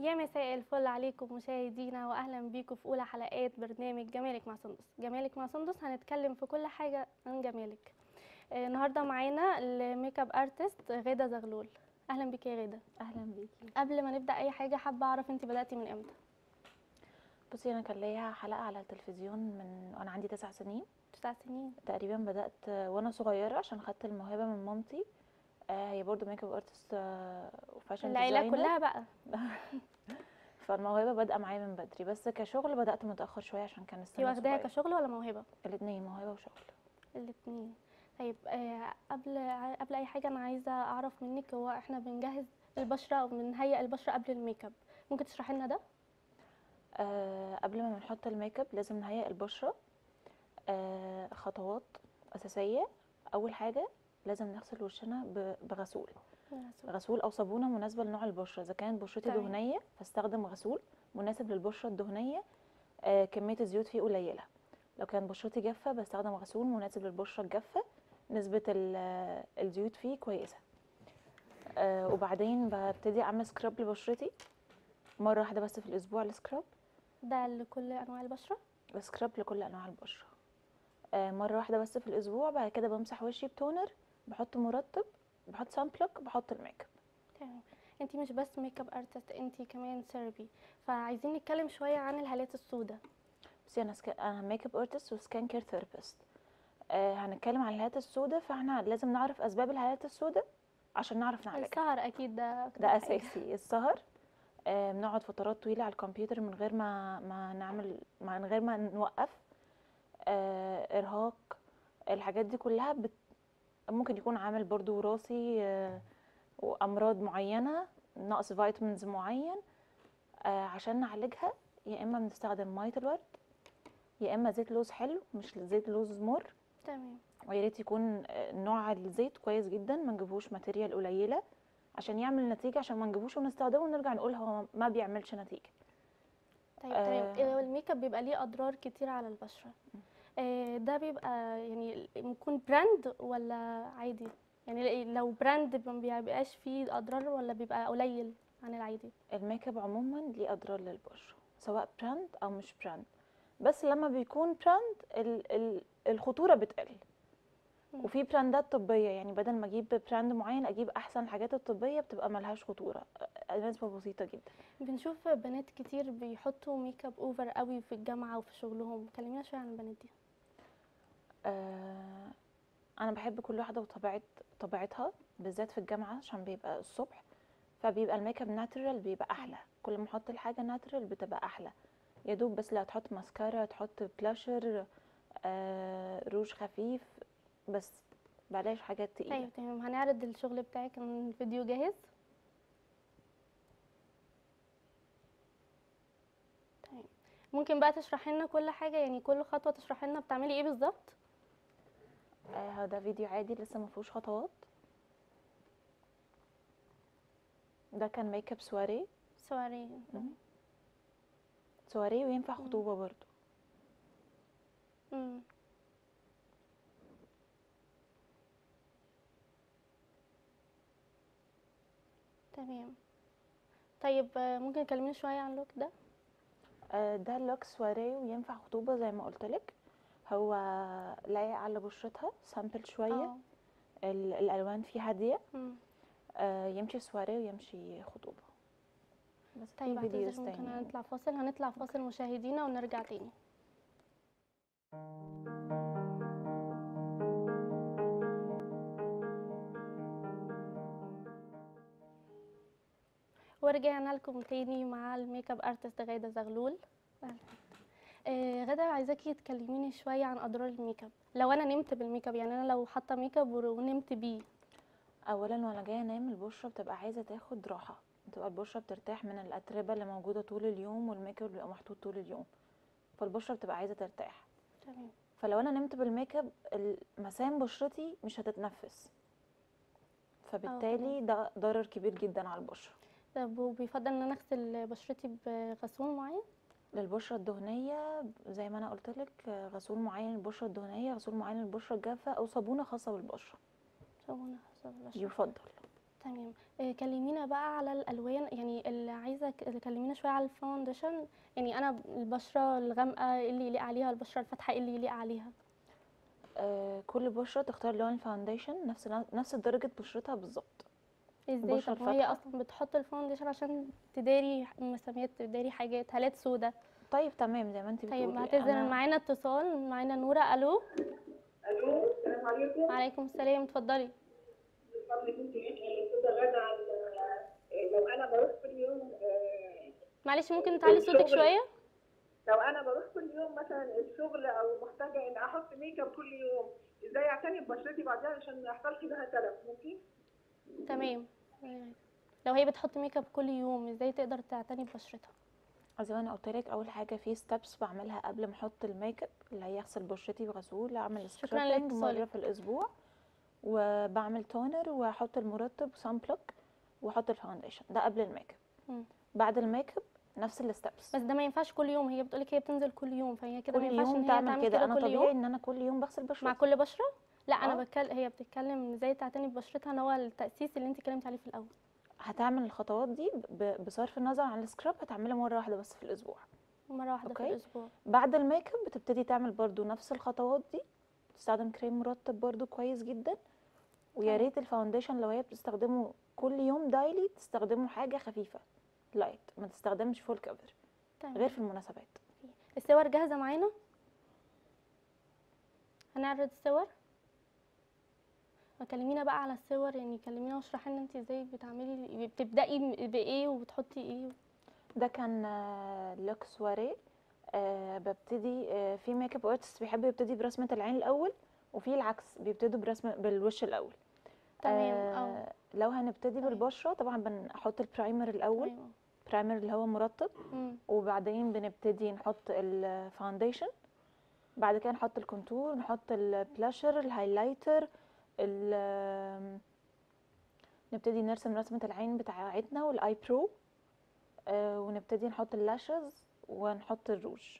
يا مساء الفل عليكم مشاهدينا واهلا بيكم في اولى حلقات برنامج جمالك مع سندس جمالك مع سندس هنتكلم في كل حاجه عن جمالك آه، النهارده معانا الميك اب ارتست غاده زغلول اهلا بيك يا غاده اهلا بيكي قبل ما نبدا اي حاجه حابه اعرف انت بداتي من امتى بصي انا كان ليا حلقه على التلفزيون من وانا عندي تسع سنين تسع سنين تقريبا بدات وانا صغيره عشان خدت الموهبه من مامتي آه، هي برضو ميك اب ارتست وفاشن العيله ديزاينر كلها بقى فالموهبه بادئه معايا من بدري بس كشغل بدات متاخر شويه عشان كان انت السن واخداها صغير كشغل ولا موهبه الاثنين موهبه وشغل الاثنين طيب آه، قبل قبل اي حاجه انا عايزه اعرف منك هو احنا بنجهز البشره او بنهيئ البشره قبل الميك اب ممكن تشرحي لنا ده آه قبل ما بنحط الميك اب لازم نهيئ البشره آه خطوات اساسيه اول حاجه لازم نغسل وشنا ب- بغسول غسول او صابونه مناسبه لنوع البشره اذا كانت بشرتي تمام. دهنيه فاستخدم غسول مناسب للبشره الدهنيه آه كميه الزيوت فيه قليله لو كانت بشرتي جافه بستخدم غسول مناسب للبشره الجافه نسبه ال- آه، الزيوت فيه كويسه آه وبعدين ببتدي اعمل سكراب لبشرتي مره واحده بس في الاسبوع السكراب ده لكل انواع البشره سكراب لكل انواع البشره آه مره واحده بس في الاسبوع بعد كده بمسح وشي بتونر بحط مرطب بحط سان بلوك بحط الميك اب تمام انت مش بس ميك اب ارتست انت كمان سيربي فعايزين نتكلم شويه عن الهالات السوداء بصي انا سك... انا ميك اب ارتست وسكان كير ثيرابيست آه هنتكلم عن الهالات السوداء فاحنا لازم نعرف اسباب الهالات السوداء عشان نعرف نعالجها السهر اكيد ده أكتر ده حاجة. اساسي السهر آه بنقعد فترات طويله على الكمبيوتر من غير ما ما نعمل ما- من غير ما نوقف آه ارهاق الحاجات دي كلها بت... ممكن يكون عامل برضو وراثي آه وامراض معينه نقص فيتامينز معين آه عشان نعالجها يا اما بنستخدم ميه الورد يا اما زيت لوز حلو مش زيت لوز مر تمام ويا ريت يكون آه، نوع الزيت كويس جدا ما نجيبوش ماتيريال قليله عشان يعمل نتيجه عشان ما نجيبوش ونستخدمه ونرجع نقول هو ما بيعملش نتيجه طيب آه. تمام آه، الميك اب بيبقى ليه اضرار كتير على البشره آه، ده بيبقى يعني يكون براند ولا عادي يعني لو براند ما بيبقاش فيه اضرار ولا بيبقى قليل عن العادي الميك اب عموما ليه اضرار للبشره سواء براند او مش براند بس لما بيكون براند ال ال الخطوره بتقل مم. وفي براندات طبيه يعني بدل ما اجيب براند معين اجيب احسن الحاجات الطبيه بتبقى ملهاش خطوره آه، نسبه بسيطه جدا بنشوف بنات كتير بيحطوا ميك اب اوفر قوي في الجامعه وفي شغلهم كلمينا شويه عن البنات دي آه انا بحب كل واحده وطبيعه طبيعتها بالذات في الجامعه عشان بيبقى الصبح فبيبقى الميك اب ناتشرال بيبقى احلى كل ما احط الحاجه ناتشرال بتبقى احلى يا دوب بس لا تحط ماسكارا تحط بلاشر آه روج خفيف بس بلاش حاجات تقيله طيب تمام هنعرض الشغل بتاعك الفيديو جاهز طيب ممكن بقى تشرحي لنا كل حاجه يعني كل خطوه تشرحي لنا بتعملي ايه بالظبط آه ده فيديو عادي لسه ما فيهوش خطوات ده كان ميك اب سواري سوري سواري وينفع خطوبه برضو امم تمام طيب آه، ممكن تكلميني شويه عن اللوك ده آه، ده لوك سواري وينفع خطوبة زي ما قلت لك هو لايق على بشرتها سامبل شوية اه ال- الألوان فيه هادية مم. آه، يمشي سواري ويمشي خطوبة بس في طيب فيديوز اعتذر ممكن تاني هنطلع فاصل هنطلع فاصل مشاهدينا ونرجع تاني ورجعنا لكم تاني مع الميك اب ارتست غادة زغلول أهلا. آه غادة عايزاكي تكلميني شوية عن أضرار الميك اب لو أنا نمت بالميك اب يعني أنا لو حاطة ميك اب ونمت بيه أولا وأنا جاية أنام البشرة بتبقى عايزة تاخد راحة بتبقى البشرة بترتاح من الأتربة اللي موجودة طول اليوم والميك اب اللي بيبقى محطوط طول اليوم فالبشرة بتبقى عايزة ترتاح تمام فلو أنا نمت بالميك اب ال- مسام بشرتي مش هتتنفس فبالتالي ده ضرر كبير جدا على البشرة طب وبيفضل ان انا اغسل بشرتي بغسول معين للبشرة الدهنية زي ما انا قلت لك غسول معين للبشرة الدهنية غسول معين للبشرة الجافة او صابونة خاصة بالبشرة صابونة حسب البشرة يفضل تمام آه، كلمينا بقى على الالوان يعني اللي عايزه ك- كلمينا شويه على الفاونديشن يعني انا البشره الغامقه إيه اللي يليق عليها البشره الفاتحه إيه اللي يليق عليها آه كل بشره تختار لون الفاونديشن نفس نفس درجه بشرتها بالظبط ازاي البشرة طب ما هي الفاتحة؟ اصلا بتحط الفاونديشن عشان تداري مساميات تداري حاجات هالات سودا طيب تمام زي ما انت بتقولي طيب هتزن أنا- معانا اتصال معانا نوره الو الو السلام عليكم عليكم السلام اتفضلي قبل كنت الاستاذه غاده عن آه، لو انا بروح كل يوم آه، معلش ممكن تعلي صوتك الشغل. شويه لو انا بروح كل يوم مثلا الشغل او محتاجه ان احط ميك اب كل يوم ازاي اعتني ببشرتي بعدها عشان ما يحصلش لها تلف ممكن؟ تمام لو هي بتحط ميك اب كل يوم ازاي تقدر تعتني ببشرتها زي ما انا قلت لك اول حاجه في ستابس بعملها قبل ما احط الميك اب اللي هي اغسل بشرتي بغسول اعمل شكراً سكرابنج لاتصالك. مره في الاسبوع وبعمل تونر واحط المرطب وسان بلوك واحط الفاونديشن ده قبل الميك اب مم. بعد الميك اب نفس الستابس بس ده ما ينفعش كل يوم هي بتقولك هي بتنزل كل يوم فهي كده ما كل ينفعش ان يوم هي تعمل تعمل كده انا كل طبيعي يوم ان انا كل يوم بغسل مع بشرتي كل بشره لا آه. انا بتكلم هي بتتكلم ازاي تعتني ببشرتها ان هو التاسيس اللي انت اتكلمتي عليه في الاول هتعمل الخطوات دي ب- بصرف النظر عن السكراب هتعملها مره واحده بس في الاسبوع مره واحده في أوكي. الاسبوع بعد الميك اب بتبتدي تعمل برضو نفس الخطوات دي تستخدم كريم مرطب برضو كويس جدا ويا تمام. ريت الفاونديشن لو هي بتستخدمه كل يوم دايلي تستخدمه حاجه خفيفه لايت ما تستخدمش فول كفر تمام غير في المناسبات الصور جاهزه معانا هنعرض الصور كلمينا بقى على الصور يعني كلمينا واشرحي لنا انت ازاي بتعملي بتبداي بايه وبتحطي ايه ده كان آه، لوك سواري آه، ببتدي آه، في ميك اب ارتست بيحب يبتدي برسمه العين الاول وفي العكس بيبتدوا برسم بالوش الاول تمام اه آه، لو هنبتدي تمام. بالبشره طبعا بنحط البرايمر الاول تمام برايمر اللي هو مرطب مم. وبعدين بنبتدي نحط الفاونديشن بعد كده نحط الكونتور نحط البلاشر الهايلايتر ال- نبتدي نرسم رسمة العين بتاعتنا والاي برو آه، ونبتدي نحط اللاشز ونحط الروج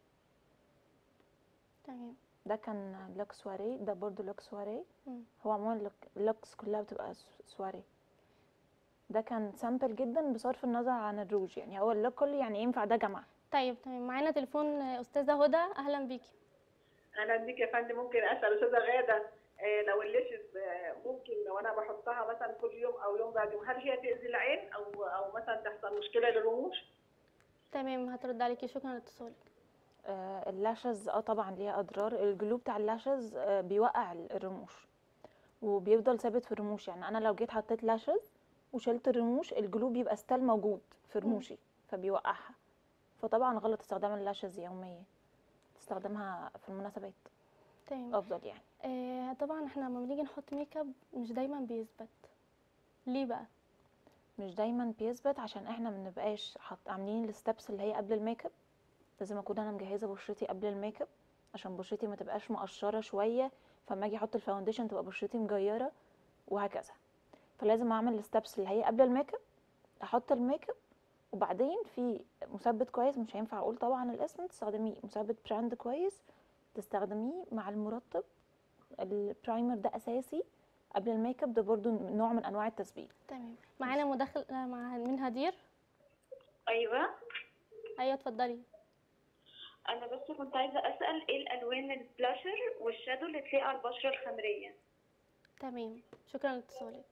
تمام ده كان لوك سواري ده برضو لوك سواري مم. هو عموما اللوك- اللوكس كلها بتبقى س- سواري ده كان سامبل جدا بصرف النظر عن الروج يعني هو اللوك كله يعني ينفع ده جمع طيب تمام معانا تليفون آه، استاذه هدى اهلا بيكي انا اديك يا فندم ممكن اسال استاذه غاده آه، لو الليشز آه، ممكن لو انا بحطها مثلا كل يوم او يوم بعد يوم هل هي تاذي العين او او مثلا تحصل مشكله للرموش؟ تمام هترد عليكي شكرا لاتصالك آه، اللاشز اه طبعا ليها اضرار الجلو بتاع اللاشز آه، بيوقع ال- الرموش وبيفضل ثابت في الرموش يعني انا لو جيت حطيت لاشز وشلت الرموش الجلو بيبقى ستيل موجود في رموشي فبيوقعها فطبعا غلط استخدام اللاشز يوميا تستخدمها في المناسبات تمام افضل يعني آه طبعا احنا لما بنيجي نحط ميك اب مش دايما بيثبت ليه بقى مش دايما بيثبت عشان احنا منبقاش حط عاملين الستبس اللي هي قبل الميك اب لازم اكون انا مجهزه بشرتي قبل الميك اب عشان بشرتي ما تبقاش مقشره شويه فما اجي احط الفاونديشن تبقى بشرتي مجيره وهكذا فلازم اعمل الستبس اللي هي قبل الميك اب احط الميك اب وبعدين في مثبت كويس مش هينفع اقول طبعا الاسم تستخدمي مثبت براند كويس تستخدميه مع المرطب البرايمر ده اساسي قبل الميك اب ده برضو نوع من انواع التثبيت تمام معانا مداخل آه، مع من هدير ايوه ايوه اتفضلي انا بس كنت عايزه اسال ايه الالوان البلاشر والشادو اللي تليق على البشره الخمريه تمام شكرا لاتصالك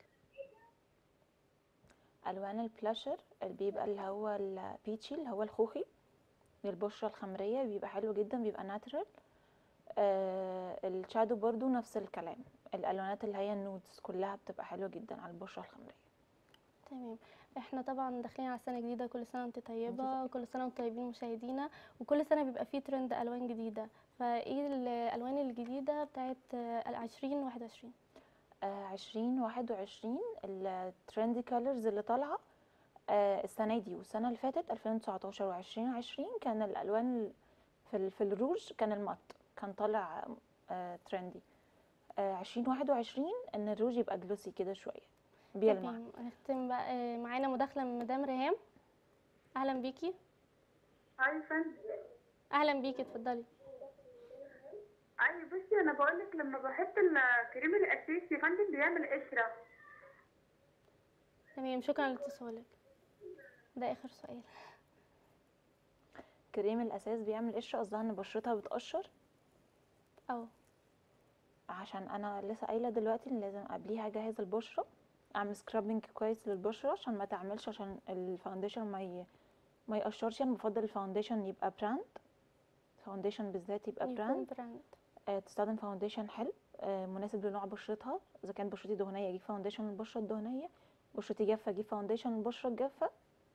الوان البلاشر اللي بيبقى اللي هو البيتشي اللي هو الخوخي للبشره الخمريه بيبقى حلو جدا بيبقى ناتشرال آه الشادو برضو نفس الكلام الالوانات اللي هي النودز كلها بتبقى حلوه جدا على البشره الخمريه تمام احنا طبعا داخلين على سنه جديده كل سنه وانت طيبه طيبة. وكل سنه وانتم طيبين مشاهدينا وكل سنه بيبقى فيه ترند الوان جديده فايه الالوان الجديده بتاعت آه، 2021 آه عشرين واحد وعشرين الترندي كولرز اللي طالعه آه السنه دي والسنه اللي فاتت 2019 وعشرين عشرين كان الالوان ال- في ال- في الروج كان المط كان طالع آه ترندي آه عشرين واحد وعشرين ان الروج يبقى جلوسي كده شويه بيلمع تمام هنختم بقى آه، معانا مداخله من مدام ريهام اهلا بيكي اي فندم اهلا بيكي اتفضلي اي بصي انا بقول لك لما بحط الكريم الاساسي يا فندم بيعمل قشره تمام شكرا لاتصالك ده اخر سؤال كريم الاساس بيعمل قشره قصدها ان بشرتها بتقشر اه عشان انا لسه قايله دلوقتي ان لازم قبليها اجهز البشره اعمل سكرابنج كويس للبشره عشان ما تعملش عشان الفاونديشن ما ي... ما يقشرش انا بفضل الفاونديشن يبقى براند فاونديشن بالذات يبقى يكون براند براند آه، تستخدم فاونديشن حلو آه، مناسب لنوع بشرتها اذا كانت بشرتي دهنيه اجيب فاونديشن للبشره الدهنيه بشرتي جافه اجيب فاونديشن للبشره الجافه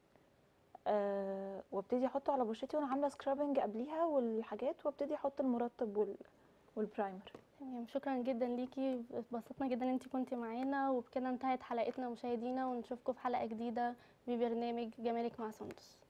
أه وابتدي احطه على بشرتي وانا عامله سكرابنج قبليها والحاجات وابتدي احط المرطب وال... والبرايمر تمام شكرا جدا ليكي اتبسطنا جدا ان انت كنتي معانا وبكده انتهت حلقتنا مشاهدينا ونشوفكم في حلقة جديدة ببرنامج جمالك مع سندس